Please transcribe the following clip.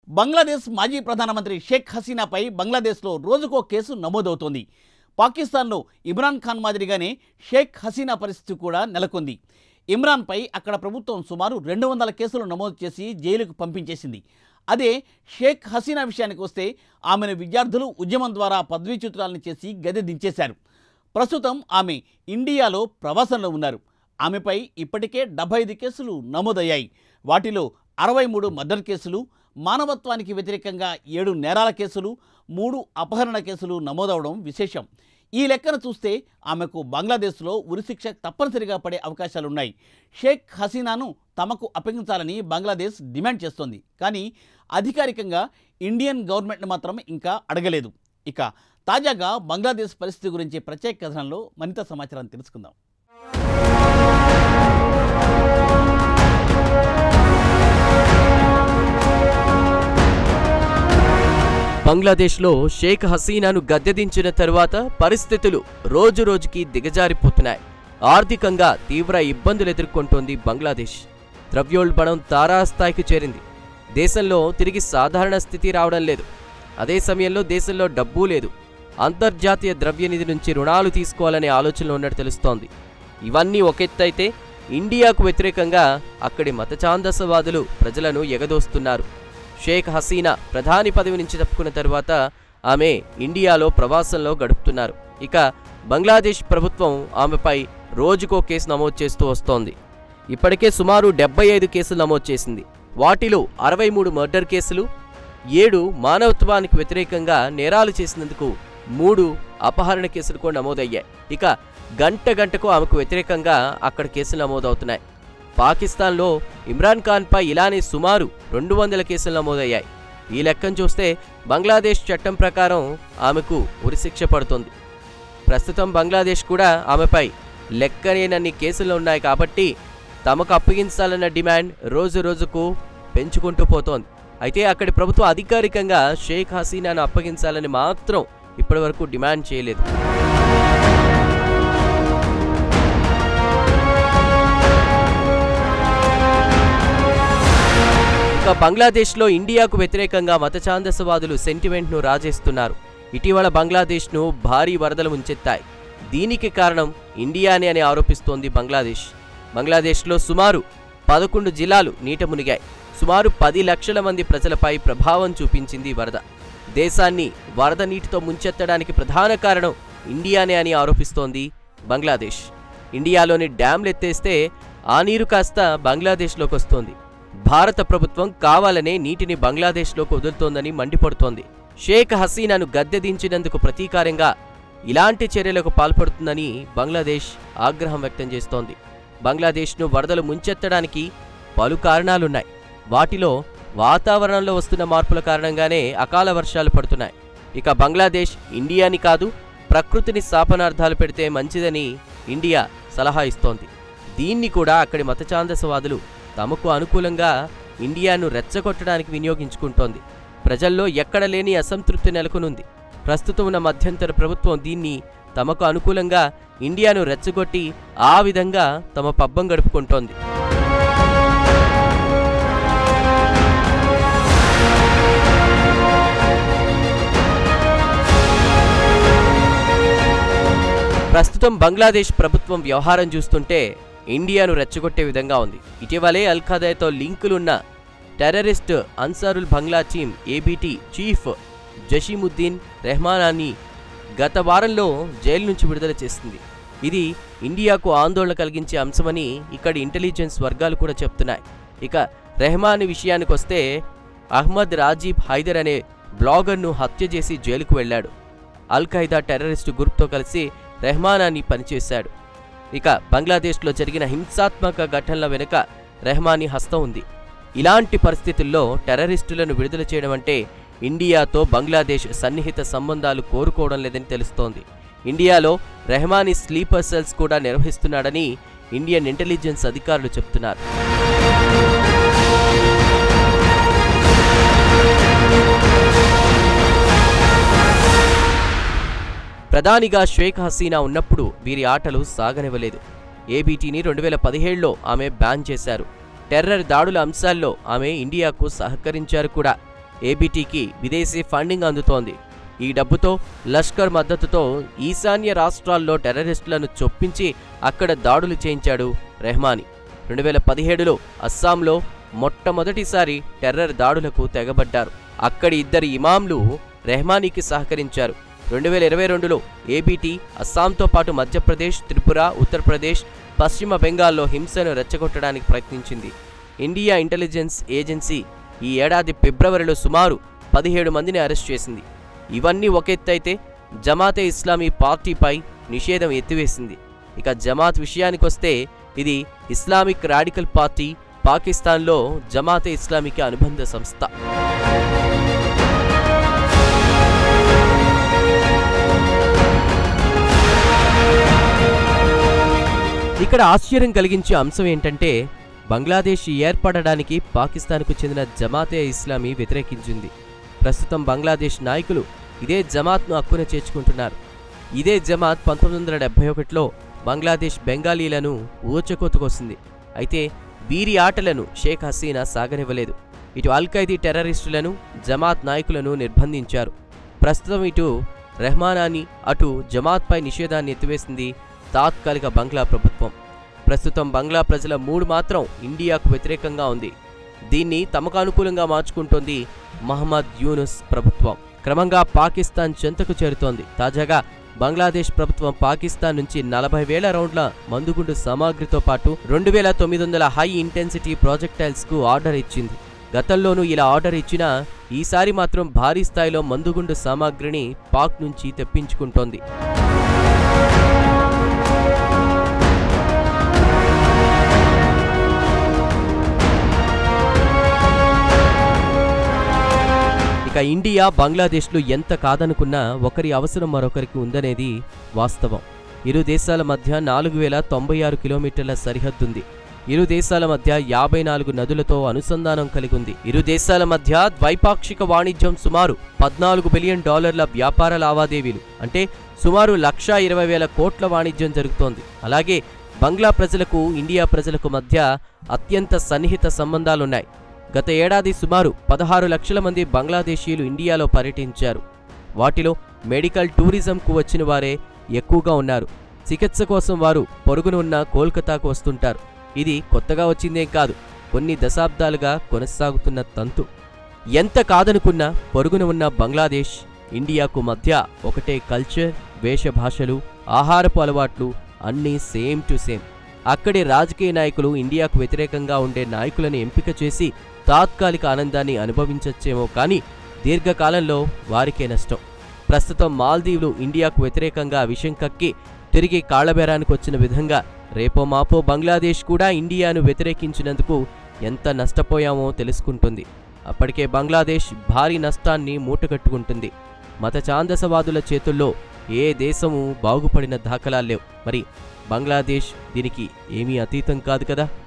బంగ్లాదేశ్ మాజీ ప్రధానమంత్రి షేక్ హసీనాపై బంగ్లాదేశ్లో రోజుకో కేసు నమోదవుతోంది పాకిస్తాన్లో ఇమ్రాన్ ఖాన్ మాదిరిగానే షేక్ హసీనా పరిస్థితి కూడా నెలకొంది ఇమ్రాన్పై అక్కడ ప్రభుత్వం సుమారు రెండు వందల కేసులు నమోదు చేసి జైలుకు పంపించేసింది అదే షేక్ హసీనా విషయానికి వస్తే ఆమెను విద్యార్థులు ఉద్యమం ద్వారా పదవీచ్యుతురాలను చేసి గది దించేశారు ప్రస్తుతం ఆమె ఇండియాలో ప్రవాసంలో ఉన్నారు ఆమెపై ఇప్పటికే డెబ్బై ఐదు కేసులు నమోదయ్యాయి వాటిలో అరవై మూడు మర్డర్ కేసులు మానవత్వానికి వ్యతిరేకంగా ఏడు నేరాల కేసులు మూడు అపహరణ కేసులు నమోదవడం విశేషం ఈ లెక్కన చూస్తే ఆమెకు బంగ్లాదేశ్లో ఉరిశిక్ష తప్పనిసరిగా పడే అవకాశాలున్నాయి షేక్ హసీనాను తమకు అప్పగించాలని బంగ్లాదేశ్ డిమాండ్ చేస్తోంది కానీ అధికారికంగా ఇండియన్ గవర్నమెంట్ మాత్రం ఇంకా అడగలేదు ఇక తాజాగా బంగ్లాదేశ్ పరిస్థితి గురించి ప్రత్యేక కథనంలో మరింత సమాచారం తెలుసుకుందాం బంగ్లాదేశ్లో షేక్ హసీనాను గద్దెదించిన తరువాత పరిస్థితులు రోజురోజుకి దిగజారిపోతున్నాయి ఆర్థికంగా తీవ్ర ఇబ్బందులు ఎదుర్కొంటోంది బంగ్లాదేశ్ ద్రవ్యోల్బణం తారాస్థాయికి చేరింది దేశంలో తిరిగి సాధారణ స్థితి రావడం లేదు అదే సమయంలో దేశంలో డబ్బు లేదు అంతర్జాతీయ ద్రవ్యనిధి నుంచి రుణాలు తీసుకోవాలనే ఆలోచనలో ఉన్నట్టు తెలుస్తోంది ఇవన్నీ ఒకెత్తైతే ఇండియాకు వ్యతిరేకంగా అక్కడి మతఛాందసవాదులు ప్రజలను ఎగదోస్తున్నారు షేక్ హసీనా ప్రధాని పదవి నుంచి తప్పుకున్న తరువాత ఆమె ఇండియాలో ప్రవాసంలో గడుపుతున్నారు ఇక బంగ్లాదేశ్ ప్రభుత్వం ఆమెపై రోజుకో కేసు నమోదు చేస్తూ వస్తోంది ఇప్పటికే సుమారు డెబ్బై ఐదు కేసులు నమోదు చేసింది వాటిలో అరవై మూడు మర్డర్ కేసులు ఏడు మానవత్వానికి వ్యతిరేకంగా నేరాలు చేసినందుకు మూడు అపహరణ కేసులు కూడా నమోదయ్యాయి ఇక గంట గంటకు ఆమెకు వ్యతిరేకంగా అక్కడ కేసులు నమోదవుతున్నాయి పాకిస్తాన్లో ఇమ్రాన్ ఖాన్పై ఇలానే సుమారు రెండు వందల కేసులు నమోదయ్యాయి ఈ లెక్కను చూస్తే బంగ్లాదేశ్ చట్టం ప్రకారం ఆమెకు ఉరిశిక్ష పడుతుంది ప్రస్తుతం బంగ్లాదేశ్ కూడా ఆమెపై లెక్కలేనన్ని కేసులు ఉన్నాయి కాబట్టి తమకు అప్పగించాలన్న డిమాండ్ రోజు రోజుకు పెంచుకుంటూ పోతోంది అయితే అక్కడి ప్రభుత్వం అధికారికంగా షేక్ హసీనాను అప్పగించాలని మాత్రం ఇప్పటివరకు డిమాండ్ చేయలేదు ఇక బంగ్లాదేశ్లో ఇండియాకు వ్యతిరేకంగా మతఛాందసవాదులు సెంటిమెంట్ను రాజేస్తున్నారు ఇటీవల బంగ్లాదేశ్ను భారీ వరదలు ముంచెత్తాయి దీనికి కారణం ఇండియానే అని ఆరోపిస్తోంది బంగ్లాదేశ్ బంగ్లాదేశ్లో సుమారు పదకొండు జిల్లాలు నీట మునిగాయి సుమారు పది లక్షల మంది ప్రజలపై ప్రభావం చూపించింది ఈ వరద దేశాన్ని వరద నీటితో ముంచెత్తడానికి ప్రధాన కారణం ఇండియానే అని ఆరోపిస్తోంది బంగ్లాదేశ్ ఇండియాలోని డ్యాంలు ఎత్తేస్తే ఆ నీరు కాస్త బంగ్లాదేశ్లోకి వస్తోంది భారత ప్రభుత్వం కావాలనే నీటిని బంగ్లాదేశ్లోకి వదులుతోందని మండిపడుతోంది షేక్ హసీనాను గద్దెదించినందుకు ప్రతీకారంగా ఇలాంటి చర్యలకు పాల్పడుతుందని బంగ్లాదేశ్ ఆగ్రహం వ్యక్తం చేస్తోంది బంగ్లాదేశ్ను వరదలు ముంచెత్తడానికి పలు కారణాలున్నాయి వాటిలో వాతావరణంలో వస్తున్న మార్పుల కారణంగానే అకాల వర్షాలు పడుతున్నాయి ఇక బంగ్లాదేశ్ ఇండియాని కాదు ప్రకృతిని శాపనార్థాలు పెడితే మంచిదని ఇండియా సలహా ఇస్తోంది దీన్ని కూడా అక్కడి మతఛాందసవాదులు తమకు అనుకూలంగా ఇండియాను రెచ్చగొట్టడానికి వినియోగించుకుంటోంది ప్రజల్లో ఎక్కడ లేని అసంతృప్తి నెలకొనుంది ప్రస్తుతం ఉన్న మధ్యంతర ప్రభుత్వం దీన్ని తమకు అనుకూలంగా ఇండియాను రెచ్చగొట్టి ఆ విధంగా తమ పబ్బం గడుపుకుంటోంది ప్రస్తుతం బంగ్లాదేశ్ ప్రభుత్వం వ్యవహారం చూస్తుంటే ఇండియాను రెచ్చగొట్టే విధంగా ఉంది ఇటీవలే అల్ఖాదాతో లింకులున్న terrorist Ansarul Bangla team ABT chief Jashimuddin రెహమానాన్ని గత వారంలో జైలు నుంచి విడుదల చేసింది ఇది ఇండియాకు ఆందోళన కలిగించే అంశమని ఇక్కడి ఇంటెలిజెన్స్ వర్గాలు కూడా చెప్తున్నాయి ఇక రెహమాన్ విషయానికి వస్తే అహ్మద్ రాజీబ్ హైదర్ అనే బ్లాగర్ను హత్య చేసి జైలుకు వెళ్ళాడు అల్ ఖైదా టెర్రరిస్టు గ్రూప్తో కలిసి రెహమానాని పనిచేశాడు ఇక బంగ్లాదేశ్లో జరిగిన హింసాత్మక ఘటనల వెనుక రెహమానీ హస్తం ఉంది ఇలాంటి పరిస్థితుల్లో టెర్రరిస్టులను విడుదల చేయడం అంటే ఇండియాతో బంగ్లాదేశ్ సన్నిహిత సంబంధాలు కోరుకోవడం లేదని తెలుస్తోంది ఇండియాలో రెహమానీ స్లీపర్ సెల్స్ కూడా నిర్వహిస్తున్నాడని ఇండియన్ ఇంటెలిజెన్స్ అధికారులు చెప్తున్నారు ప్రధానిగా షేక్ హసీనా ఉన్నప్పుడు వీరి ఆటలు సాగనివ్వలేదు ఏబీటీని రెండు వేల పదిహేడులో ఆమె బ్యాన్ చేశారు టెర్రర్ దాడుల అంశాల్లో ఆమె ఇండియాకు సహకరించారు కూడా ఏబీటీకి విదేశీ ఫండింగ్ అందుతోంది ఈ డబ్బుతో లష్కర్ మద్దతుతో ఈశాన్య రాష్ట్రాల్లో టెర్రరిస్టులను చొప్పించి అక్కడ దాడులు చేయించాడు రెహమాని రెండు వేల పదిహేడులో అస్సాంలో మొట్టమొదటిసారి టెర్రర్ దాడులకు తెగబడ్డారు అక్కడి ఇద్దరు ఇమాంలు రెహమానీకి సహకరించారు రెండు వేల ఇరవై రెండులో ఏబీటీ అస్సాంతో పాటు మధ్యప్రదేశ్ త్రిపుర ఉత్తరప్రదేశ్ పశ్చిమ బెంగాల్లో హింసను రెచ్చగొట్టడానికి ప్రయత్నించింది ఇండియా ఇంటెలిజెన్స్ ఏజెన్సీ ఈ ఏడాది ఫిబ్రవరిలో సుమారు పదిహేడు మందిని అరెస్ట్ చేసింది ఇవన్నీ ఒక ఎత్తైతే జమాతే ఇస్లామీ పార్టీపై నిషేధం ఎత్తివేసింది ఇక జమాత్ విషయానికొస్తే ఇది ఇస్లామిక్ రాడికల్ పార్టీ పాకిస్తాన్లో జమాతే ఇస్లామీకి అనుబంధ సంస్థ ఇక్కడ ఆశ్చర్యం కలిగించే అంశం ఏంటంటే బంగ్లాదేశ్ ఏర్పడడానికి పాకిస్తాన్కు చెందిన జమాతే ఇస్లామీ వ్యతిరేకించింది ప్రస్తుతం బంగ్లాదేశ్ నాయకులు ఇదే జమాత్ను హక్కున చేర్చుకుంటున్నారు ఇదే జమాత్ పంతొమ్మిది వందల డెబ్బై ఒకటిలో బంగ్లాదేశ్ బెంగాలీలను ఊచకోతకొస్తుంది అయితే వీరి ఆటలను షేక్ హసీనా సాగనివ్వలేదు ఇటు అల్ ఖైదీ టెర్రరిస్టులను జమాత్ నాయకులను నిర్బంధించారు ప్రస్తుతం ఇటు రెహమానాని అటు జమాత్పై నిషేధాన్ని ఎత్తివేసింది తాత్కాలిక బంగ్లా ప్రభుత్వం ప్రస్తుతం బంగ్లా ప్రజల మూడు మాత్రం ఇండియాకు వ్యతిరేకంగా ఉంది దీన్ని తమకు అనుకూలంగా మార్చుకుంటోంది మహమ్మద్ యూనుస్ ప్రభుత్వం క్రమంగా పాకిస్తాన్ చెంతకు చేరుతోంది తాజాగా బంగ్లాదేశ్ ప్రభుత్వం పాకిస్తాన్ నుంచి నలభై వేల రౌండ్ల మందుగుండు సామాగ్రితో పాటు రెండు వేల తొమ్మిది వందల హై ఇంటెన్సిటీ ప్రాజెక్టైల్స్ కు ఆర్డర్ ఇచ్చింది గతంలోనూ ఇలా ఆర్డర్ ఇచ్చినా ఈసారి మాత్రం భారీ స్థాయిలో మందుగుండు సామాగ్రిని పాక్ నుంచి తెప్పించుకుంటోంది ఇక ఇండియా బంగ్లాదేశ్లు ఎంత కాదనుకున్నా ఒకరి అవసరం మరొకరికి ఉందనేది వాస్తవం ఇరు దేశాల మధ్య నాలుగు వేల తొంభై ఆరు కిలోమీటర్ల సరిహద్దుంది ఇరు దేశాల మధ్య యాభై నాలుగు నదులతో అనుసంధానం కలిగి ఉంది ఇరు దేశాల మధ్య ద్వైపాక్షిక వాణిజ్యం సుమారు పద్నాలుగు బిలియన్ డాలర్ల వ్యాపార లావాదేవీలు అంటే సుమారు లక్షా ఇరవై వేల కోట్ల వాణిజ్యం జరుగుతోంది అలాగే బంగ్లా ప్రజలకు ఇండియా ప్రజలకు మధ్య అత్యంత సన్నిహిత సంబంధాలున్నాయి గత ఏడాది సుమారు పదహారు లక్షల మంది బంగ్లాదేశీయులు ఇండియాలో పర్యటించారు వాటిలో మెడికల్ టూరిజంకు వచ్చిన వారే ఎక్కువగా ఉన్నారు చికిత్స కోసం వారు పొరుగున ఉన్న కోల్కతాకు వస్తుంటారు ఇది కొత్తగా వచ్చిందేం కాదు కొన్ని దశాబ్దాలుగా కొనసాగుతున్న తంతు ఎంత కాదనుకున్నా పొరుగున ఉన్న బంగ్లాదేశ్ ఇండియాకు మధ్య ఒకటే కల్చర్ వేషభాషలు ఆహారపు అలవాట్లు అన్నీ సేమ్ టు సేమ్ అక్కడి రాజకీయ నాయకులు ఇండియాకు వ్యతిరేకంగా ఉండే నాయకులను ఎంపిక చేసి తాత్కాలిక ఆనందాన్ని అనుభవించచ్చేమో కానీ దీర్ఘకాలంలో వారికే నష్టం ప్రస్తుతం మాల్దీవులు ఇండియాకు వ్యతిరేకంగా విషం కక్కి తిరిగి కాళ్లబేరానికి వచ్చిన విధంగా రేపో మాపో బంగ్లాదేశ్ కూడా ఇండియాను వ్యతిరేకించినందుకు ఎంత నష్టపోయామో తెలుసుకుంటుంది అప్పటికే బంగ్లాదేశ్ భారీ నష్టాన్ని మూటగట్టుకుంటుంది మత ఛాందసవాదుల చేతుల్లో ఏ దేశము బాగుపడిన దాఖలాలేవు మరి బంగ్లాదేశ్ దీనికి ఏమీ అతీతం కాదు కదా